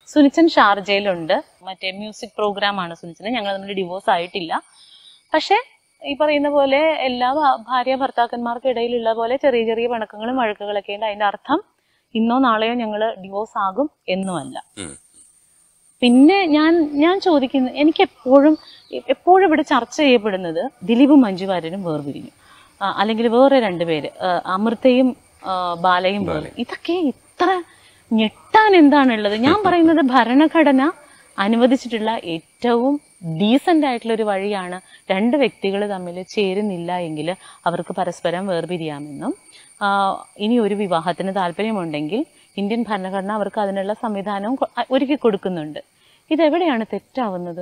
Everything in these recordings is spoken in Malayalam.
സുനിച്ചൻ ഷാർജയിലുണ്ട് മറ്റേ മ്യൂസിക് പ്രോഗ്രാം ആണ് സുനിച്ചന് ഞങ്ങൾ തമ്മിൽ ഡിവോഴ്സ് ആയിട്ടില്ല പക്ഷെ ഈ പറയുന്ന പോലെ എല്ലാ ഭ- ഭാര്യ ഭർത്താക്കന്മാർക്കിടയിലുള്ള പോലെ ചെറിയ ചെറിയ പിണക്കങ്ങളും വഴക്കുകളൊക്കെ ഉണ്ട് അതിന്റെ അർത്ഥം ഇന്നോ നാളെയോ ഞങ്ങൾ ഡിവോഴ്സ് ആകും എന്നുമല്ല ഉം. പിന്നെ ഞാൻ ഞാൻ ചോദിക്കുന്നത് എനിക്ക് എപ്പോഴും എപ്പോഴും ഇവിടെ ചർച്ച ചെയ്യപ്പെടുന്നത് ദിലീപും മഞ്ജു വാര്യരും വേർപിരിഞ്ഞു ആ, അല്ലെങ്കിൽ വേറെ രണ്ടുപേര് ആ, അമൃതയും ആ, ബാലയും വേറെ ഇതൊക്കെ ഇത്ര ഞെട്ടാൻ എന്താണുള്ളത് ഞാൻ പറയുന്നത് ഭരണഘടന അനുവദിച്ചിട്ടുള്ള ഏറ്റവും ഡീസന്റ് ആയിട്ടുള്ള ഒരു വഴിയാണ് രണ്ട് വ്യക്തികൾ തമ്മിൽ ചേരുന്നില്ല എങ്കിൽ അവർക്ക് പരസ്പരം വേർപിരിയാമെന്നും ആ, ഇനി ഒരു വിവാഹത്തിന് താല്പര്യമുണ്ടെങ്കിൽ ഇന്ത്യൻ ഭരണഘടന അവർക്ക് അതിനുള്ള സംവിധാനവും കൊ- അ- ഒരുക്കി കൊടുക്കുന്നുണ്ട് ഇതെവിടെയാണ് തെറ്റാവുന്നത്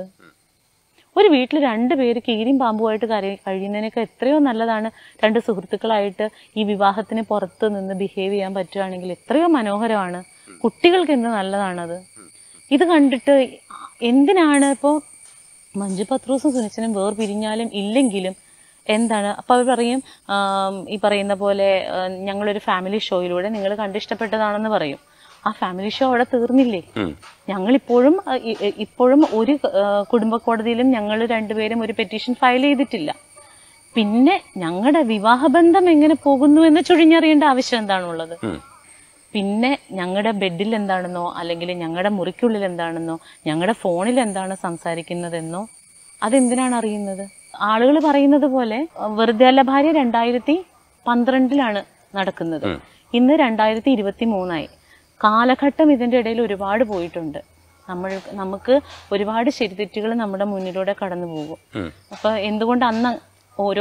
ഒരു വീട്ടിൽ രണ്ട് പേര് കീരിയും പാമ്പുമായിട്ട് കര കഴിയുന്നതിനൊക്കെ എത്രയോ നല്ലതാണ് രണ്ട് സുഹൃത്തുക്കളായിട്ട് ഈ വിവാഹത്തിന് പുറത്ത് നിന്ന് ബിഹേവ് ചെയ്യാൻ പറ്റുകയാണെങ്കിൽ എത്രയോ മനോഹരമാണ് കുട്ടികൾക്ക് എന്ത് നല്ലതാണത് ഇത് കണ്ടിട്ട് എന്തിനാണ് ഇപ്പോൾ മഞ്ജു പത്രൂസും സുനിച്ചനും വേർപിരിഞ്ഞാലും ഇല്ലെങ്കിലും എന്താണ് അപ്പൊ അവർ പറയും ആം, ഈ പറയുന്ന പോലെ ആ, ഞങ്ങളൊരു ഫാമിലി ഷോയിലൂടെ നിങ്ങൾ കണ്ടിഷ്ടപ്പെട്ടതാണെന്ന് പറയും ആ ഫാമിലി ഷോ അവിടെ തീർന്നില്ലേ ഉം. ഞങ്ങളിപ്പോഴും ആ, ഇ- ഇ- ഇപ്പോഴും ഒരു ആ, കുടുംബ കോടതിയിലും ഞങ്ങൾ രണ്ടുപേരും ഒരു പെറ്റീഷൻ ഫയൽ ചെയ്തിട്ടില്ല പിന്നെ ഞങ്ങളുടെ വിവാഹബന്ധം എങ്ങനെ പോകുന്നു എന്ന് ചുഴിഞ്ഞറിയേണ്ട ആവശ്യം എന്താണുള്ളത് ഉം. പിന്നെ ഞങ്ങളുടെ ബെഡിൽ എന്താണെന്നോ അല്ലെങ്കിൽ ഞങ്ങളുടെ മുറിക്കുള്ളിൽ എന്താണെന്നോ ഞങ്ങളുടെ ഫോണിൽ എന്താണ് സംസാരിക്കുന്നതെന്നോ അതെന്തിനാണ് അറിയുന്നത് ആളുകൾ പറയുന്നത് പോലെ അഹ് വെറുതെ അല്ല ഭാര്യ രണ്ടായിരത്തി പന്ത്രണ്ടിലാണ് നടക്കുന്നത് ഇന്ന് രണ്ടായിരത്തി ഇരുപത്തി മൂന്നായി കാലഘട്ടം ഇതിന്റെ ഇടയിൽ ഒരുപാട് പോയിട്ടുണ്ട് നമ്മൾ നമുക്ക് ഒരുപാട് ശരിതെറ്റുകൾ നമ്മുടെ മുന്നിലൂടെ കടന്നു പോകും ഉം. അപ്പൊ എന്തുകൊണ്ട് അന്ന് ഓരോ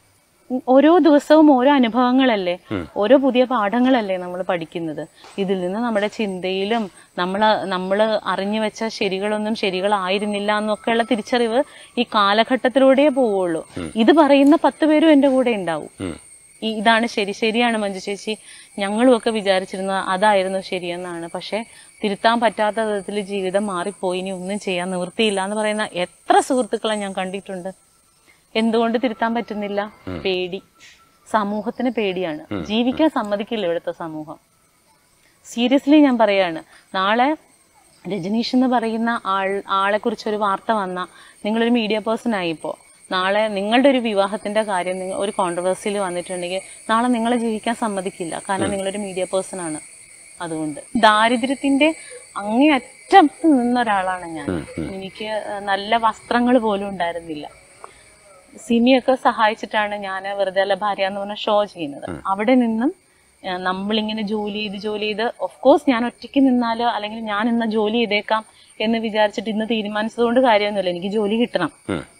ഓരോ ദിവസവും ഓരോ അനുഭവങ്ങളല്ലേ ഓരോ പുതിയ പാഠങ്ങളല്ലേ നമ്മൾ പഠിക്കുന്നത് ഇതിൽ നിന്ന് നമ്മുടെ ചിന്തയിലും നമ്മൾ നമ്മൾ അറിഞ്ഞു വെച്ച ശരികളൊന്നും ശരികളായിരുന്നില്ല എന്നൊക്കെയുള്ള തിരിച്ചറിവ് ഈ കാലഘട്ടത്തിലൂടെ പോവുള്ളൂ ഇത് പറയുന്ന പത്ത് പേരും എൻ്റെ കൂടെ ഉണ്ടാവും ഉം. ഈ ഇതാണ് ശരി ശരിയാണ് മഞ്ജു ചേച്ചി ഞങ്ങളും ഒക്കെ വിചാരിച്ചിരുന്നത് അതായിരുന്നു ശരിയെന്നാണ് പക്ഷെ തിരുത്താൻ പറ്റാത്ത വിധത്തിൽ ജീവിതം മാറിപ്പോയി ഇനി ഒന്നും ചെയ്യാൻ നിവൃത്തിയില്ല എന്ന് പറയുന്ന എത്ര സുഹൃത്തുക്കളെ ഞാൻ കണ്ടിട്ടുണ്ട് എന്തുകൊണ്ട് തിരുത്താൻ പറ്റുന്നില്ല പേടി സമൂഹത്തിന് പേടിയാണ് ജീവിക്കാൻ സമ്മതിക്കില്ല ഇവിടുത്തെ സമൂഹം സീരിയസ്ലി ഞാൻ പറയാണ് നാളെ രജനീഷ് എന്ന് പറയുന്ന ആൾ ആളെ കുറിച്ച് ഒരു വാർത്ത വന്ന നിങ്ങളൊരു മീഡിയ പേഴ്സൺ ആയിപ്പോ നാളെ നിങ്ങളുടെ ഒരു വിവാഹത്തിന്റെ കാര്യം നിങ്ങൾ ഒരു കോൺട്രവേഴ്സിയിൽ വന്നിട്ടുണ്ടെങ്കിൽ നാളെ നിങ്ങളെ ജീവിക്കാൻ സമ്മതിക്കില്ല കാരണം നിങ്ങളൊരു മീഡിയ പേഴ്സൺ ആണ് അതുകൊണ്ട് ദാരിദ്ര്യത്തിന്റെ അങ്ങേയറ്റത്ത് നിന്ന ഒരാളാണ് ഞാൻ എനിക്ക് നല്ല വസ്ത്രങ്ങൾ പോലും ഉണ്ടായിരുന്നില്ല സിമിയൊക്കെ സഹായിച്ചിട്ടാണ് ഞാൻ വെറുതെ അല്ല ഭാര്യ എന്ന് പറഞ്ഞ ഷോ ചെയ്യുന്നത് അവിടെ നിന്നും ആ, നമ്മളിങ്ങനെ ജോലി ചെയ്ത് ജോലി ചെയ്ത് ഓഫ് കോഴ്സ് ഞാൻ ഒറ്റയ്ക്ക് നിന്നാലോ അല്ലെങ്കിൽ ഞാൻ ഇന്ന് ജോലി ചെയ്തേക്കാം എന്ന് വിചാരിച്ചിട്ട് ഇന്ന് തീരുമാനിച്ചതുകൊണ്ട് കാര്യമൊന്നുമില്ല എനിക്ക് ജോലി കിട്ടണം ഉം.